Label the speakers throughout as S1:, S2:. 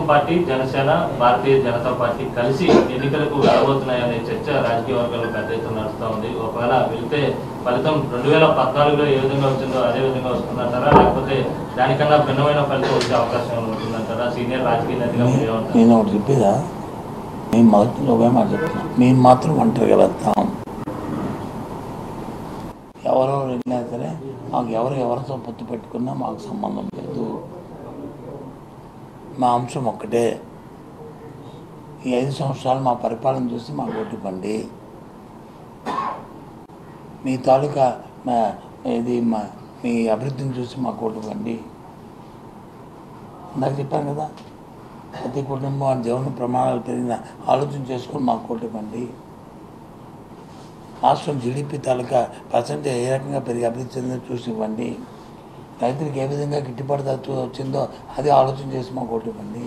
S1: Telugu Desam party Janasena Bharatiya Janata party కలిసి ఎన్నికలకు వెళ్ళబోతున్నాయనే చర్చ రాజకీయ వర్గాల్లో పెద్ద ఎత్తున నడుస్తూ ఉంది ఒకవేళ వెళ్తే ఫలితం రెండు వేల పద్నాలుగులో ఏ విధంగా వచ్చిందో అదే విధంగా వస్తుందంటారా లేకపోతే దానికన్నా భిన్నమైన ఫలితం వచ్చే అవకాశం ఉంటుందంటారా సీనియర్ రాజకీయ నేతగా మీరు ఏమంటారు
S2: నేను ఒకటి చెప్పేదా మేము మొదటి నువ్వే మాట చెప్తున్నా మేము మాత్రం ఒంటరిగా వెళ్తాం ఎవరో వెళ్ళినా సరే మాకు ఎవరు ఎవరితో పొత్తు పెట్టుకున్నా మాకు సంబంధం లేదు మా అంశం ఒక్కటే ఈ ఐదు సంవత్సరాలు మా పరిపాలన చూసి మాకు ఓటివ్వండి మీ తాలూకా మా ఇది మా మీ అభివృద్ధిని చూసి మాకు ఓటివ్వండి ఇందాక చెప్పాను కదా ప్రతి కుటుంబం ఆ జీవన ప్రమాణాలు పెరిగిన ఆలోచన చేసుకొని మాకు ఓటివ్వండి రాష్ట్రం జీడిపి తాలూకా పర్సెంటేజ్ ఏ రకంగా పెరిగి అభివృద్ధి చెందిందో చూసి ఇవ్వండి రైతులకు ఏ విధంగా గిట్టుబాటు ధర వచ్చిందో అది ఆలోచన చేసి మాకు ఓటు ఇవ్వండి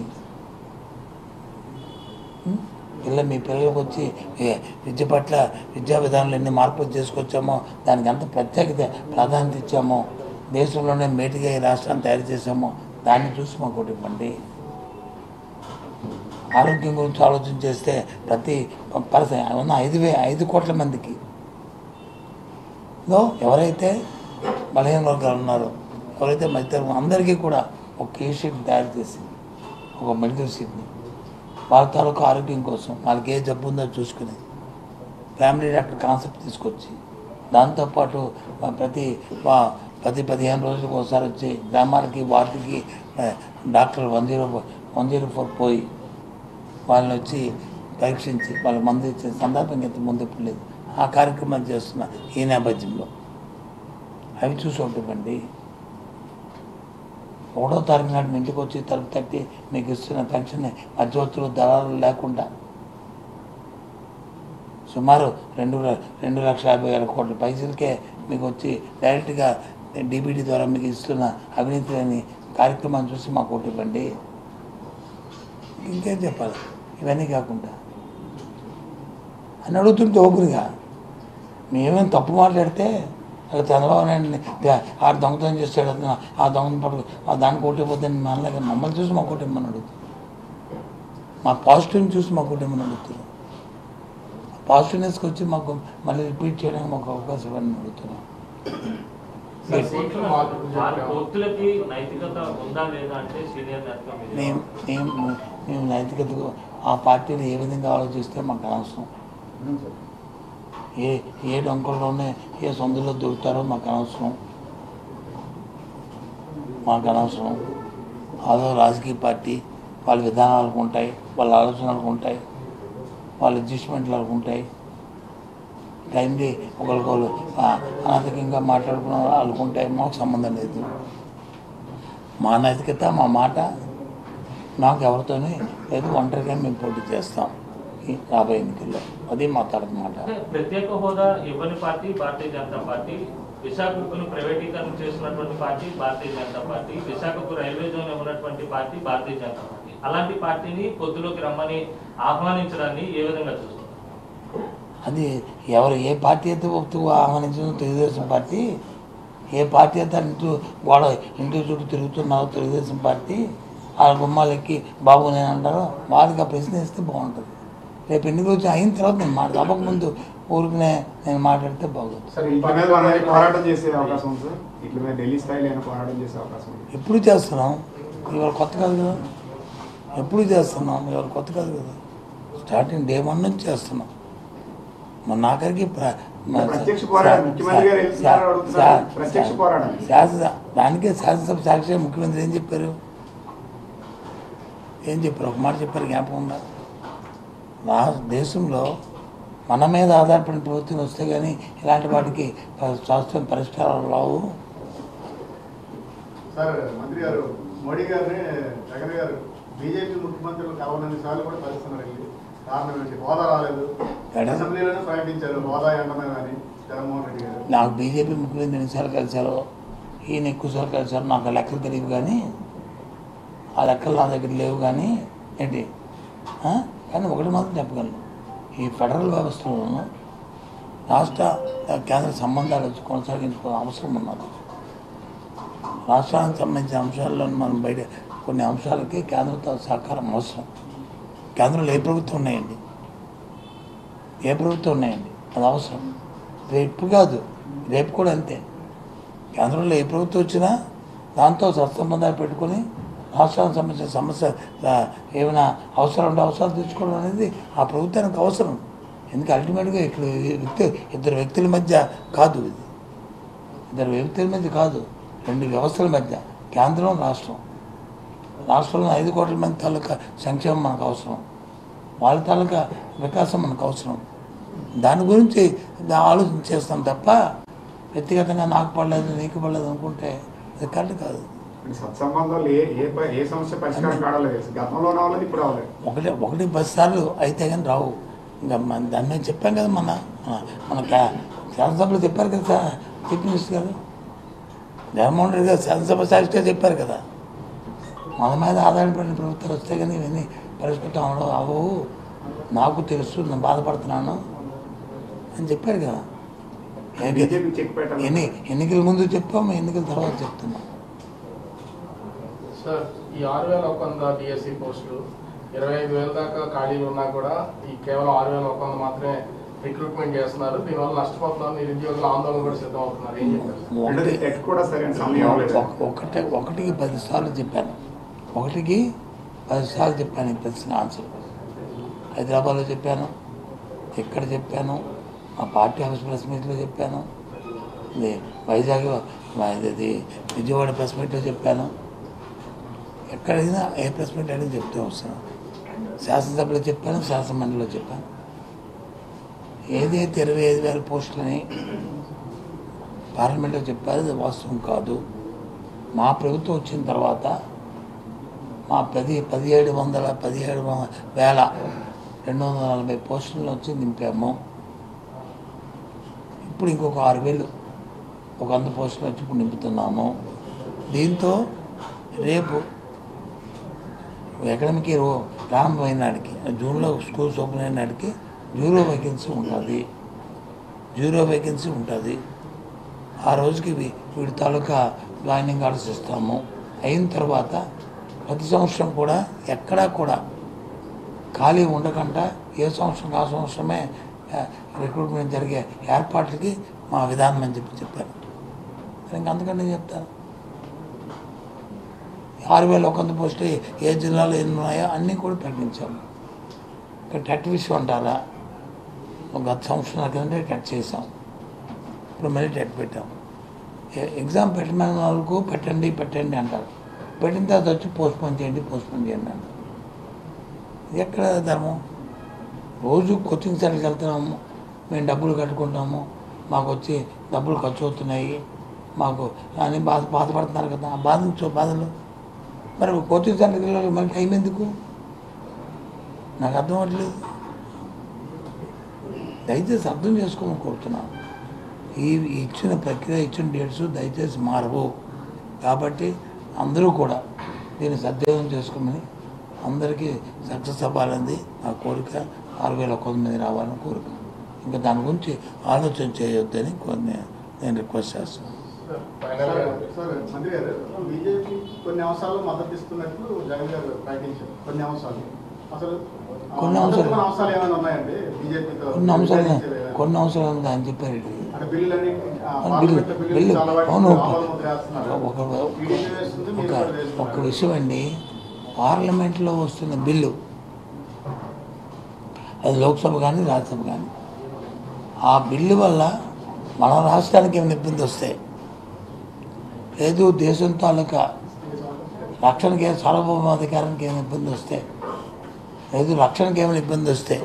S2: ఉం? పిల్ల మీ పిల్లలకు వచ్చి ఏ విద్య పట్ల విద్యా విధానంలో ఎన్ని మార్పులు చేసుకొచ్చామో దానికి ఎంత ప్రత్యేకత ప్రాధాన్యత ఇచ్చామో దేశంలోనే మేటిగా ఈ రాష్ట్రాన్ని తయారు చేశామో దాన్ని చూసి మాకు ఓటు ఇవ్వండి ఆరోగ్యం గురించి ఆలోచన చేస్తే ప్రతి పరిస్థితి ఉన్న ఐదు వే ఐదు కోట్ల మందికి ఇదో ఎవరైతే బలహీన వర్గాలు ఉన్నారో ఎవరైతే మధ్యతరం అందరికీ కూడా ఒక కే షీట్ తయారు చేసి ఒక మెడికల్ షీట్ని వాళ్ళ తాలూకు ఆరోగ్యం కోసం వాళ్ళకి ఏ జబ్బు ఉందో చూసుకుని ఫ్యామిలీ డాక్టర్ కాన్సెప్ట్ తీసుకొచ్చి దాంతోపాటు ఆ, ప్రతి వా- ప్రతి పదిహేను రోజులకు ఒకసారి వచ్చి గ్రామాలకి వార్డుకి ఆ, doctor one zero one zero four పోయి వాళ్ళని వచ్చి పరీక్షించి వాళ్ళ మందు ఇచ్చే సందర్భం ఇంత ముందు ఎప్పుడు లేదు ఆ కార్యక్రమాలు చేస్తున్న ఈ నేపథ్యంలో అవి చూసి ఉంటుందండి ఒకటో తారీఖు నాడు మీ ఇంటికి వచ్చి తలుపు తట్టి మీకు ఇస్తున్న పెన్షన్ మధ్యవర్తులు దళాలు లేకుండా సుమారు రెండు ల- రెండు లక్షల యాభై వేల కోట్ల పైసలకే మీకు వచ్చి డైరెక్ట్గా డీబీటీ ద్వారా మీకు ఇస్తున్న అవినీతి లేని కార్యక్రమాన్ని చూసి మాకు ఒకటి ఇవ్వండి ఇంకేం చెప్పాలి ఇవన్నీ కాకుండా అని అడుగుతుంటే ఒకరిగా మేమేం తప్పు మాట్లాడితే అలా చంద్రబాబు నాయుడిని దే- ఆ దొంగతనం చేస్తాడు అతను, ఆ దొంగతనం పట్టుకు ఆ దానికి ఓటిపోతుంది మనలాగా మమ్మల్ని చూసి మాకు ఓటిమ్మని అడుగుతుంది మా పాజిటివ్ని చూసి మాకు ఓటిమ్మని అడుగుతున్నాం పాజిటివ్నెస్కి వచ్చి మాకు మళ్ళీ రిపీట్ చేయడానికి మాకు అవకాశం ఇవ్వని అడుగుతున్నాం
S1: వారి పొత్తులకి నైతికత ఉందా లేదా అంటే సీనియర్ నేతగా మీరు
S2: మేము మేము మేము నైతికతకు ఆ పార్టీలు ఏ విధంగా ఆలోచిస్తే మాకు అనవసరం ఏ ఏ డొంకల్లోనే ఏ సొందులో దొరుకుతారో మాకు అనవసరం మాకు అనవసరం అదో రాజకీయ పార్టీ వాళ్ళ విధానాలకు ఉంటాయి వాళ్ళ ఆలోచనలకు ఉంటాయి వాళ్ళ అడ్జస్ట్మెంట్లకు ఉంటాయి టైంలీ ఒకరికొకరు అనధికంగా మాట్లాడుకున్న వాళ్ళకు ఉంటాయి మాకు సంబంధం లేదు మా నైతికత మా మాట నాకు ఎవరితోనే లేదు ఒంటరిగా మేము పోటీ చేస్తాం ఈ రాబోయే ఎన్నికల్లో అది మా తరపు మాట
S1: అంటే ప్రత్యేక హోదా ఇవ్వని పార్టీ భారతీయ జనతా పార్టీ విశాఖను ప్రైవేటీకరణ చేసినటువంటి పార్టీ భారతీయ జనతా పార్టీ విశాఖకు రైల్వే జోన్ ఇవ్వనటువంటి పార్టీ భారతీయ జనతా పార్టీ అలాంటి పార్టీని పొద్దులోకి రమ్మని ఆహ్వానించడాన్ని ఏ విధంగా చూస్తారు
S2: అది ఎవరు ఏ పార్టీ అయితే ఒప్పుతూ ఆహ్వానించిన తెలుగుదేశం పార్టీ ఏ పార్టీ అయితే ఇంటూ గోడ ఇంటి చుట్టూ తిరుగుతున్నారో తెలుగుదేశం పార్టీ ఆ గుమ్మాలెక్కి బాబు నేను అంటారో వారికి ఆ ప్రశ్న ఇస్తే బాగుంటుంది రేపు ఎన్నికలు వచ్చి అయిన తర్వాత నేను మాట ముందు ఊరికనే నేను మాట్లాడితే బాగుంటుంది
S3: సార్ ఇట్ల మీద మనం ఏమైనా పోరాటం చేసే అవకాశం ఉంది సార్ ఇట్ల మీద ఢిల్లీ స్థాయిలో ఏమైనా పోరాటం చేసే అవకాశం ఉంది
S2: ఎప్పుడు చేస్తున్నాం ఇవాళ కొత్త కాదు కదా ఎప్పుడు చేస్తున్నాం ఇవాళ కొత్త కాదు కదా స్టార్టింగ్ డే వన్ నుంచి చేస్తున్నాం మన ఆఖరికి ప్ర- మ-
S3: ప్రత్యక్ష పోరాటం ముఖ్యమంత్రి గారు వెళ్తున్నారు అడుగుతున్నారు
S2: శా-
S3: ప్రత్యక్ష
S2: శా-
S3: పోరాటం
S2: శాసన దానికే శాసనసభ సాక్షి ముఖ్యమంత్రి ఏం చెప్పారు ఏం చెప్పారు ఒక మాట చెప్పారు జ్ఞాపకం ఉందా రా దేశంలో మన మీద ఆధారపడిన ప్రభుత్వం వస్తే కానీ ఇలాంటి వాటికి ప- శాశ్వత పరిష్కారాలు రావు
S4: సార్ మంత్రి గారు మోడీ గారిని జగన్ గారు బీజేపీ ముఖ్యమంత్రులు కావాలని సార్లు కూడా కలుస్తున్నారు వెళ్ళి కారణం ఏంటి హోదా రాలేదు
S2: ఎడ-
S4: అసెంబ్లీలోనే ప్రకటించారు హోదా ఎండమని జగన్మోహన్ రెడ్డి గారు
S2: నాకు బీజేపీ ముఖ్యమంత్రి ఎన్నిసార్లు కలిశారో ఈయన ఎక్కువసార్లు కలిశారు నాకు ఆ లెక్కలు తెలియవు కానీ ఆ లెక్కలు నా దగ్గర లేవు కానీ ఏంటి ఆ? కానీ ఒకటి మాత్రం చెప్పగలను ఈ ఫెడరల్ వ్యవస్థలోనూ రాష్ట్ర ఆ, కేంద్ర సంబంధాలు వచ్చి కొనసాగించుకోవాల్సిన అవసరం ఉన్నది రాష్ట్రానికి సంబంధించిన అంశాల్లో మనం బయట కొన్ని అంశాలకి కేంద్రంతో సహకారం అవసరం కేంద్రంలో ఏ ప్రభుత్వం ఉన్నాయండి ఏ ప్రభుత్వం ఉన్నాయండి అది అవసరం రేపు కాదు రేపు కూడా అంతే కేంద్రంలో ఏ ప్రభుత్వం వచ్చినా దాంతో సత్సంబంధాలు పెట్టుకొని రాష్ట్రానికి సంబంధించిన సమస్య ఆ, ఏమైనా అవసరం ఉంటే అవసరాలు తెచ్చుకోవడం అనేది ఆ ప్రభుత్వానికి అవసరం ఎందుకంటే అల్టిమేట్గా ఇక్కడ వ్యక్తి ఇద్దరు వ్యక్తుల మధ్య కాదు ఇది ఇద్దరు వ్యక్తుల మధ్య కాదు రెండు వ్యవస్థల మధ్య కేంద్రం రాష్ట్రం రాష్ట్రంలో ఐదు కోట్ల మంది తాలూకా సంక్షేమం మనకు అవసరం వాళ్ళ తాలూకా వికాసం మనకు అవసరం దాని గురించి దా- ఆలోచన చేస్తాం తప్ప వ్యక్తిగతంగా నాకు పడలేదు నీకు పడలేదు అనుకుంటే అది కరెక్ట్ కాదు
S3: అంటే సత్సంబంధాలు ఏ ఏ ప- ఏ సమస్య పరిష్కారం కావలేదు గతంలో రావాలి ఇప్పుడు రావాలి
S2: ఒకటి ఒకటి పది సార్లు అయితే కానీ రావు ఇంకా మన దాని మీద చెప్పాం కదా మన మన- మన కా- శాసనసభలో చెప్పారు కదా సార్ చీఫ్ మినిస్టర్ గారు జగన్మోహన్ రెడ్డి గారు శాసనసభ సాక్షిగా చెప్పారు కదా మన మీద ఆధారపడిన ప్రభుత్వాలు వస్తే కానీ ఇవన్నీ పరిష్కృతం అవడం అవ్వవు నాకు తెలుసు నేను బాధపడుతున్నాను అని చెప్పారు కదా
S3: బీజేపీ చెక్ పెట్టాలి
S2: ఎన్ని ఎన్నికల ముందు చెప్పాము ఎన్నికల తర్వాత చెప్తున్నాం
S5: సార్ ఈ ఆరు వేల ఒక వంద డిఎస్సి పోస్టులు ఇరవై ఐదు వేల దాకా ఖాళీలు ఉన్నా కూడా ఈ కేవలం ఆరు వేల ఒక వంద మాత్రమే రిక్రూట్మెంట్ చేస్తున్నారు దీనివల్ల నష్టపోతున్నారు నిరుద్యోగులు ఆందోళన కూడా సిద్ధం అవుతున్నారు ఏం చెప్తారు సార్?
S3: రెండోది టెట్ కూడా సరైన సమయం అవ్వలేదు
S2: ఒక- ఒకటే ఒకటికి పది సార్లు చెప్పాను ఒకటికి పది సార్లు చెప్పాను ఈ ప్రశ్న ఆన్సర్ హైదరాబాద్లో చెప్పాను ఇక్కడ చెప్పాను మా పార్టీ హౌస్ ప్రెస్ మీట్లో చెప్పాను ఇది వైజాగ్ మా ఇది విజయవాడ ప్రెస్ మీట్లో చెప్పాను ఎక్కడైనా ఏ ప్రెస్ మీట్ అయినా చెప్తూ వస్తున్నాను శాసనసభలో చెప్పాను శాసనమండలిలో చెప్పాను ఏదైతే ఇరవై ఐదు వేల పోస్టులని పార్లమెంట్లో చెప్పారు అది వాస్తవం కాదు మా ప్రభుత్వం వచ్చిన తర్వాత మా పది పదిహేడు వందల పదిహేడు వ- వేల రెండు వందల నలభై పోస్టులను వచ్చి నింపాము ఇప్పుడు ఇంకొక ఆరు వేలు ఒక వంద పోస్టులు వచ్చి ఇప్పుడు నింపుతున్నాము దీంతో రేపు అకాడమిక్ ఇయర్ ప్రారంభమైన నాటికి జూన్లో స్కూల్స్ ఓపెన్ అయిన నాటికి జీరో వేకెన్సీ ఉంటుంది జీరో వేకెన్సీ ఉంటుంది ఆ రోజుకి వీ- వీడి తాలూకా జాయినింగ్ ఆర్డర్స్ ఇస్తాము అయిన తర్వాత ప్రతి సంవత్సరం కూడా ఎక్కడా కూడా ఖాళీ ఉండకుండా ఏ సంవత్సరం ఆ సంవత్సరమే ఆ, రిక్రూట్మెంట్ జరిగే ఏర్పాట్లకి మా విధానం అని చెప్పి చెప్పారు మరి ఇంక అంతకంటే ఏం చెప్తాను ఆరు వేల ఒక వంద పోస్టులు ఏ జిల్లాలో ఎన్ని ఉన్నాయో అన్నీ కూడా ప్రకటించాము ఇక టెట్ విషయం అంటారా ఒక గత సంవత్సరాల కింద టెట్ చేసాం ఇప్పుడు మళ్ళీ టెట్ పెట్టాం ఏ- ఎగ్జామ్ పెట్టమని వాళ్ళకు పెట్టండి పెట్టండి అంటారు పెట్టిన తర్వాత వచ్చి పోస్ట్పోన్ చేయండి పోస్ట్పోన్ చేయండి అంటారు ఇది ఎక్కడ ధర్మం రోజు కోచింగ్ సెంటర్కి వెళ్తున్నాము మేము డబ్బులు కట్టుకుంటాము మాకు వచ్చి డబ్బులు ఖర్చు అవుతున్నాయి మాకు అని బాధ బాధపడుతున్నారు కదా ఆ బాధించు బాధలు మరి కోచింగ్ సెంటర్కి వెళ్ళాలి మళ్ళీ టైం ఎందుకు నాకు అర్థం అవ్వట్లేదు దయచేసి అర్థం చేసుకోమని కోరుతున్నాను ఈ ఈ ఇచ్చిన ప్రక్రియ ఇచ్చిన డేట్స్ దయచేసి మారవు కాబట్టి అందరూ కూడా దీన్ని సద్వినియోగం చేసుకోమని అందరికీ సక్సెస్ అవ్వాలని నా కోరిక ఆరు వేల ఒక మంది రావాలని కోరిక ఇంకా దాని గురించి ఆలోచన చేయొద్దని కొన్ని నేను రిక్వెస్ట్ చేస్తున్నాను
S5: సార్, ఫైనల్ గా
S4: సార్ మంత్రి గారు బీజేపీ కొన్ని అంశాల్లో మద్దతు ఇస్తున్నట్లు జగన్ గారు ప్రకటించారు కొన్ని అంశాలు అసలు ఆ,
S2: కొన్ని అంశాలు-
S4: మద్దతు అంశాలు ఏమైనా ఉన్నాయండి బీజేపీతో
S2: కొన్ని అంశాలు
S4: విభజించేవి?
S2: కొన్ని అంశాలు ఉంది ఆయన చెప్పారు ఇది.
S4: అంటే బిల్లులన్నీ ఆ,
S2: బిల్లు
S4: పార్లమెంట్లో బిల్లులు
S2: బిల్లు
S4: చాలా వాటికి
S2: అవును
S4: ఆమోద ముద్ర వేస్తున్నారు.
S2: ఒక
S4: టీడీపీ వేస్తుంది, మీరు
S2: ఒక
S4: కూడా వేస్తున్నారు.
S2: ఒక విషయం అండి పార్లమెంట్లో వస్తున్న బిల్లు అది లోక్సభ కానీ రాజ్యసభ కానీ ఆ బిల్లు వల్ల మన రాష్ట్రానికి ఏమైనా ఇబ్బంది వస్తాయి లేదు దేశం తాలూకా రక్షణకి సార్వభౌమాధికారానికి ఏమైనా ఇబ్బంది వస్తే లేదు రక్షణకి ఏమైనా ఇబ్బంది వస్తే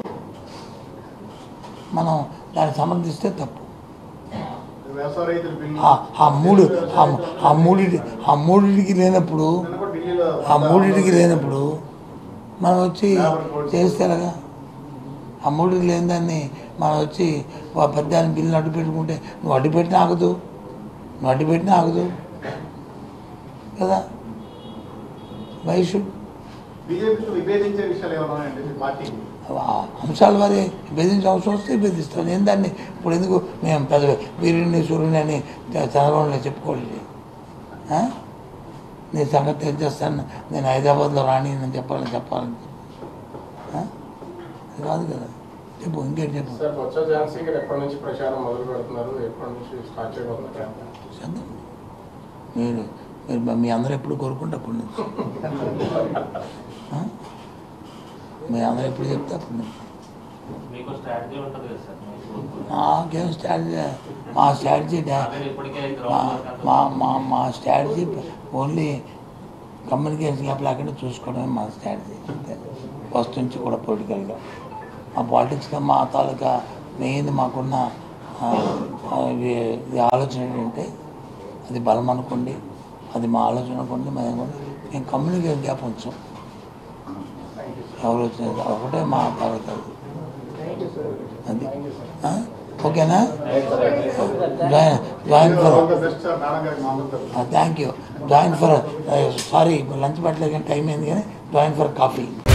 S2: మనం దాన్ని సమర్థిస్తే తప్పు
S4: వ్యవసాయ రైతుల బిల్లు
S2: ఆ- ఆ మూడు ఆ- ఆ మూడిటి ఆ మూడిటికి లేనప్పుడు
S4: నిన్న కూడా ఢిల్లీలో
S2: ఆ మూడింటికి లేనప్పుడు మనం వచ్చి చేస్తే ఎలాగా ఆ మూడింటికి లేని దాన్ని మనం వచ్చి ఆ పెద్దాన్ని బిల్లుని అడ్డు పెట్టుకుంటే నువ్వు అడ్డు పెట్టినా ఆగదు నువ్వు అడ్డు పెట్టినా ఆగదు కదా వయసు
S4: బీజేపీతో విభేదించే విషయాలు ఏమైనా ఉన్నాయండి మీ పార్టీకి
S2: ఆ అంశాల వారి బెదిరించే అవసరం వస్తే బెదిరిస్తాం నేను దాన్ని ఇప్పుడు ఎందుకు మేము పెద్ద వీరుని సూర్యుని అని చదవడంలో చెప్పుకోలేదు ఆ? నీ సంగతి ఏం చేస్తాను నేను హైదరాబాద్లో రాని నేను చెప్పాలని చెప్పాలని ఆ? అది కాదు కదా చెప్పు ఇంకేంటి చెప్పు
S5: సార్ బొత్స ఝాన్సీ గారు ఎప్పటి నుంచి ప్రచారం మొదలు పెడుతున్నారు ఎప్పటి నుంచి స్టార్ట్ చేయబోతున్నారు క్యాంపెయిన్
S2: చేద్దాం మీరు మీరు మీ అందరూ ఎప్పుడు కోరుకుంటే అప్పుడు నుంచి ఆ? మీ అందరూ ఎప్పుడు చెప్తే అప్పుడు నుంచి
S1: మీకు స్ట్రాటజీ ఉంటుంది కదా సార్ మీకు
S2: నాకేం స్ట్రాటజీ మా స్ట్రాటజీ డా-
S1: ఆల్రెడీ ఇప్పటికే
S2: మా
S1: గ్రౌండ్ వర్క్ అంతా
S2: మా మా మా స్ట్రాటజీ ఓన్లీ కమ్యూనికేషన్ గ్యాప్ లేకుండా చూసుకోవడమే మా స్ట్రాటజీ అంతే ఫస్ట్ నుంచి కూడా పొలిటికల్గా మా పాలిటిక్స్గా మా తాలూకా మెయిన్ మాకున్న ఆ, ఆ, ఇది ఇది ఆలోచన ఏంటంటే అది బలం అనుకోండి అది మా ఆలోచన అనుకోండి మేము అనుకోండి మేము కమ్యూనికేషన్ గ్యాప్ ఉంచాం ఎవరు వచ్చిన ఒకటే మా తాలూకా అది ఆ? ఓకేనా join join for
S4: all the best sir madam గారికి మా అందరి తరఫున.
S2: Thank you join for sorry lunch పెట్టలేదు కానీ టైం అయింది కానీ జాయిన్ ఫర్ కాఫీ